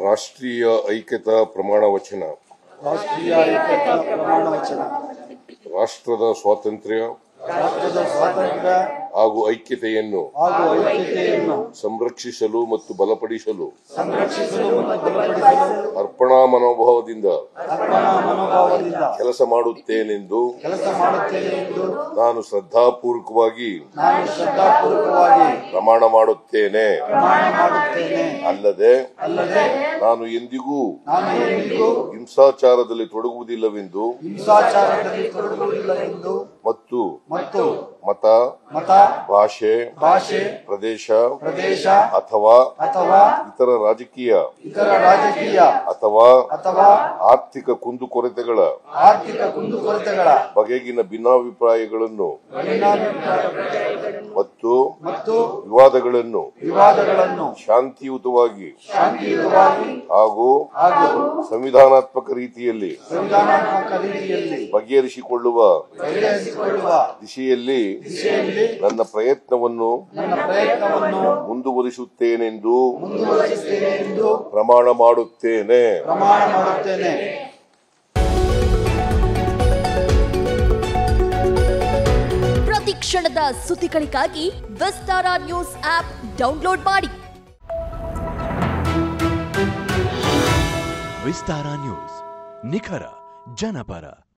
ರಾಷ್ಟ್ರೀಯ ಐಕ್ಯತಾ ಪ್ರಮಾಣ ವಚನ ರಾಷ್ಟ್ರೀಯ ಐಕ್ಯತಾ ಪ್ರಮಾಣ ವಚನ ರಾಷ್ಟ್ರದ ಸ್ವಾತಂತ್ರ್ಯ ರಾಷ್ಟ್ರದ ಸ್ವಾತಂತ್ರ್ಯ ಹಾಗೂ ಐಕ್ಯತೆಯನ್ನು ಹಾಗೂ ಐಕ್ಯತೆಯನ್ನು ಸಂರಕ್ಷಿಸಲು ಮತ್ತು ಬಲಪಡಿಸಲು ಸಂರಕ್ಷಿಸಲು ಮತ್ತು ಬಲಪಡಿಸಲು ಅರ್ಪಣಾ ಮನೋಭಾವದಿಂದ ಅರ್ಪಣಾ ಮನೋಭಾವದಿಂದ ಕೆಲಸ ಮಾಡುತ್ತೇನೆಂದು ಕೆಲಸ ಮಾಡುತ್ತೇನೆ ಎಂದು ನಾನು ಶ್ರದ್ಧಾಪೂರ್ವಕವಾಗಿ ನಾನು ಶ್ರದ್ಧಾಪೂರ್ವಕವಾಗಿ ಪ್ರಮಾಣ ಮಾಡುತ್ತೇನೆ ಪ್ರಮಾಣ ಮಾಡುತ್ತೇನೆ ಅಲ್ಲದೆ ಅಲ್ಲದೆ ನಾನು ಎಂದಿಗೂ ನಾನು ಎಂದಿಗೂ ಹಿಂಸಾಚಾರದಲ್ಲಿ ತೊಡಗುವುದಿಲ್ಲವೆಂದು ಹಿಂಸಾಚಾರದಲ್ಲಿ ತೊಡಗುವುದಿಲ್ಲವೆಂದು ಮತ್ತು ಮತ್ತು ಮತ ಮತ ಭಾಷೆ ಭಾಷೆ ಪ್ರದೇಶ ಪ್ರದೇಶ ಅಥವಾ ಅಥವಾ ಇತರ ರಾಜಕೀಯ ಇತರ ರಾಜಕೀಯ ಅಥವಾ ಅಥವಾ ಆರ್ಥಿಕ ಕುಂದುಕೊರತೆಗಳ ಆರ್ಥಿಕ ಕುಂದುಕೊರತೆಗಳ ಬಗೆಗಿನ ಭಿನ್ನಾಭಿಪ್ರಾಯಗಳನ್ನು ಮತ್ತು ಮತ್ತು ವಿವಾದಗಳನ್ನು ವಿವಾದಗಳನ್ನು ಶಾಂತಿಯುತವಾಗಿ ಶಾಂತಿಯುತವಾಗಿ ಹಾಗೂ ಹಾಗೂ ಸಂವಿಧಾನಾತ್ಮಕ ರೀತಿಯಲ್ಲಿ ಸಂವಿಧಾನಾತ್ಮಕ ರೀತಿಯಲ್ಲಿ ಬಗೆಹರಿಸಿಕೊಳ್ಳುವ ಬಗೆಹರಿಸಿಕೊಳ್ಳುವ ದಿಶೆಯಲ್ಲಿ ದಿಶೆಯಲ್ಲಿ ನನ್ನ ಪ್ರಯತ್ನವನ್ನು ನನ್ನ ಪ್ರಯತ್ನವನ್ನು ಮುಂದುವರಿಸುತ್ತೇನೆಂದು ಮುಂದುವರಿಸುತ್ತೇನೆ ಎಂದು ಪ್ರಮಾಣ ಮಾಡುತ್ತೇನೆ ಪ್ರಮಾಣ ಮಾಡುತ್ತೇನೆ ಪ್ರತಿ ಕ್ಷಣದ ಸುದ್ದಿಗಳಿಗಾಗಿ ವಿಸ್ತಾರ ನ್ಯೂಸ್ ಆಪ್ ಡೌನ್ಲೋಡ್ ಮಾಡಿ ವಿಸ್ತಾರ ನ್ಯೂಸ್ ನಿಖರ ಜನಪರ